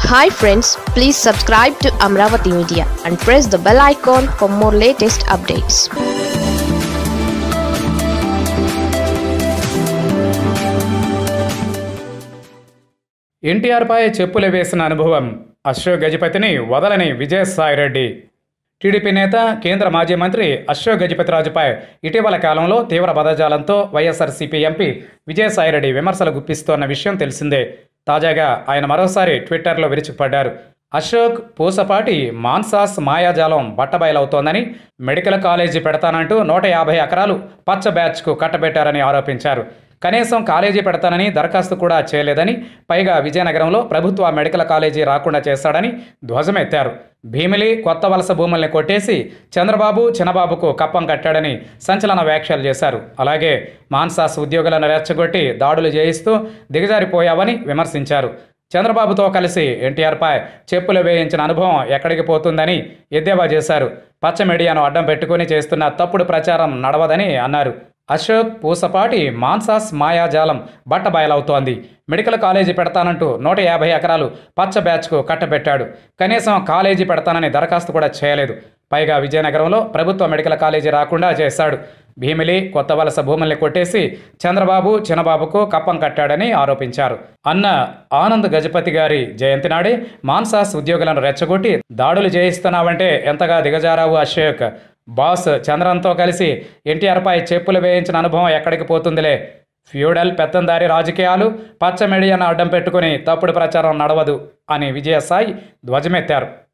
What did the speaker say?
hi friends please subscribe to Amaravati media and press the bell icon for more latest updates ఎన్టీఆర్పై చెప్పులు వేసిన అనుభవం అశోక్ గజపతిని వదలని విజయసాయిరెడ్డి టీడీపీ నేత కేంద్ర మాజీ మంత్రి అశోక్ గజపతిరాజుపై ఇటీవల కాలంలో తీవ్ర పదజాలంతో వైఎస్ఆర్సీపీ ఎంపీ విజయసాయిరెడ్డి విమర్శలు గుప్పిస్తోన్న విషయం తెలిసిందే తాజాగా ఆయన మరోసారి ట్విట్టర్లో విరుచుకుపడ్డారు అశోక్ పూసపాటి మాన్సాస్ మాయాజాలం బట్టబయలవుతోందని మెడికల్ కాలేజీ పెడతానంటూ నూట యాభై ఎకరాలు పచ్చ బ్యాచ్కు కట్టబెట్టారని ఆరోపించారు కనీసం కాలేజీ పెడతానని దరఖాస్తు కూడా చేయలేదని పైగా విజయనగరంలో ప్రభుత్వ మెడికల్ కాలేజీ రాకుండా చేస్తాడని ధ్వజమెత్తారు భీమిలి కొత్త వలస భూముల్ని కొట్టేసి చంద్రబాబు చిన్నబాబుకు కప్పం కట్టాడని సంచలన వ్యాఖ్యలు చేశారు అలాగే మాన్సాస్ ఉద్యోగులను రెచ్చగొట్టి దాడులు చేయిస్తూ దిగజారిపోయావని విమర్శించారు చంద్రబాబుతో కలిసి ఎన్టీఆర్పై చెప్పులు వేయించిన అనుభవం ఎక్కడికి పోతుందని ఎద్దేవా చేశారు పచ్చ మీడియాను అడ్డం పెట్టుకుని చేస్తున్న తప్పుడు ప్రచారం నడవదని అన్నారు అశోక్ పూసపాటి మాన్సాస్ మాయాజాలం బట్టబయలవుతోంది మెడికల్ కాలేజీ పెడతానంటూ నూట యాభై ఎకరాలు పచ్చ బ్యాచ్కు కట్టబెట్టాడు కనీసం కాలేజీ పెడతానని దరఖాస్తు కూడా చేయలేదు పైగా విజయనగరంలో ప్రభుత్వ మెడికల్ కాలేజీ రాకుండా చేశాడు భీమిలి కొత్త వలస భూముల్ని కొట్టేసి చంద్రబాబు చిన్నబాబుకు కప్పం కట్టాడని ఆరోపించారు అన్న ఆనంద్ గజపతి గారి జయంతి నాడే మాన్సాస్ ఉద్యోగులను రెచ్చగొట్టి దాడులు చేయిస్తున్నావంటే ఎంతగా దిగజారావు అశోక్ బాస్ చంద్రంతో కలిసి ఎన్టీఆర్పై చెప్పులు వేయించిన అనుభవం ఎక్కడికి పోతుందిలే ఫ్యూడల్ పెత్తందారి రాజకీయాలు పచ్చ మీడియాను అడ్డం పెట్టుకుని తప్పుడు ప్రచారం నడవదు అని విజయసాయి ధ్వజమెత్తారు